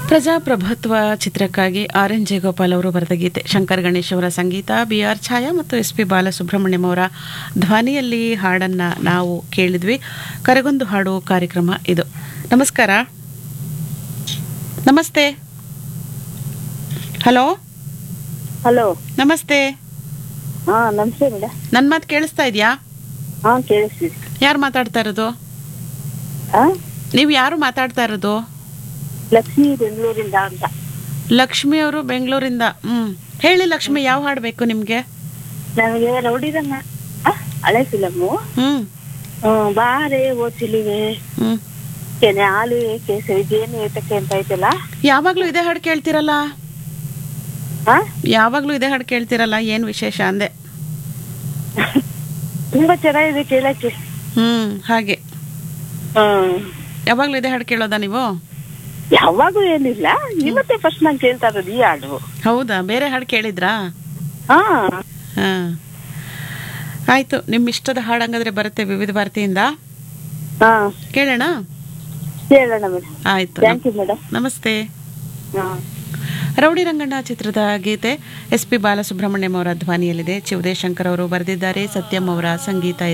ಪ್ರಜಾಪ್ರಭುತ್ವ ಚಿತ್ರಕ್ಕಾಗಿ R N Jayagopal ಅವರು ಬರೆದ ಗೀತೆ ಶಂಕರ್ ಗಣೇಶ್ ಅವರ ಸಂಗೀತ ಬಿ ಆರ್ ಛಾಯಾ ಮತ್ತು ಎಸ್ ಪಿ ಬಾಲಸುಬ್ರಹ್ಮಣ್ಯಂ ಅವರ ಧ್ವನಿಯಲ್ಲಿ ಹಾಡನ್ನ ನಾವು ಕೇಳಿದ್ವಿ ಕರಗೊಂದು ಹಾಡು ಕಾರ್ಯಕ್ರಮ ಇದು ನಮಸ್ಕಾರ ನಮಸ್ತೆ ಹಲೋ ಹಲೋ ನಮಸ್ತೆ ಹಾ ನಮಸ್ತೆ ಮೇಡಮ್ ನನ್ನ ಮಾತು ಕೇಳಿಸ್ತಾ ಇದೆಯಾ ಹಾ ಕೇಳಿಸ್ತಿದೆ ಯಾರು ಮಾತಾಡ್ತಾ ಇರೋದು ಹಾ ನೀವು ಯಾರು ಮಾತಾಡ್ತಾ ಇರೋದು ಲಕ್ಷ್ಮಿ ಬೆಂಗಳೂರಿಂದ ಅಂತ ಲಕ್ಷ್ಮಿ ಅವರು ಬೆಂಗಳೂರಿಂದ ಹ್ಮ್ ಹೇಳಿ ಲಕ್ಷ್ಮಿ ಯಾವ ಹಾಡು ಬೇಕು ನಿಮಗೆ ನನಗೆ ರೌಡಿರಂಗ ಆ, ಹಳೆ ಫಿಲಮ್ಮು ಹ್ಮ್ ಬಾರೆ ಓ ಚಿಲಿವೆ ಹ್ಮ್ ಕೆನೆ ಹಾಲು ಕೇಸರಿ ಜೇನು ಏತಕ್ಕೆ ಅಂತ ಐತಲ್ಲ ಯಾವಾಗ್ಲೂ ಇದೇ ಹಾಡು ಕೇಳ್ತಿರಲ್ಲ ಹಾ ಯಾವಾಗ್ಲೂ ಇದೇ ಹಾಡು ಕೇಳ್ತಿರಲ್ಲ ಏನ್ ವಿಶೇಷ ಅಂದೆ ತುಂಬಾ ಚೆನ್ನಾಗಿದೆ ಕೇಳಕ್ಕೆ ಹ್ಮ್ ಹಾಗೆ ಹ್ಮ್ ಯಾವಾಗ್ಲೂ ಇದೇ ಹಾಡು ಕೇಳೋದಾ ನೀವು ಯಾವಾಗೂ ಏನಿಲ್ಲ ಇವತ್ತೇ ಫಸ್ಟ್ ನಾನು ಕೇಳ್ತಾ ಇರೋದು ಈ ಹಾಡು ಹೌದಾ ಬೇರೆ ಹಾಡು ಕೇಳಿದ್ರಾ ಹಾ ಹಾ ಆಯ್ತು ನಿಮ್ಮ ಇಷ್ಟದ ಹಾಡು ಹಂಗಾದ್ರೆ ಬರುತ್ತೆ ವಿವಿಧ ಭಾರತಿಯಿಂದ ಹಾ ಕೇಳೋಣ ಕೇಳೋಣ ಮೇಡಮ್ ಆಯ್ತು ಥ್ಯಾಂಕ್ ಯು ಮೇಡಮ್ ನಮಸ್ತೆ ಹಾ ರೌಡಿ ರಂಗಣ್ಣ ಚಿತ್ರದ ಗೀತೆ ಎಸ್ ಪಿ ಬಾಲಸುಬ್ರಹ್ಮಣ್ಯಂ ಅವರ ಧ್ವನಿಯಲ್ಲಿದೆ ಚಿವುದೇ ಶಂಕರ್ ಅವರು ಬರೆದಿದ್ದಾರೆ ಸತ್ಯಂ ಅವರ ಸಂಗೀತ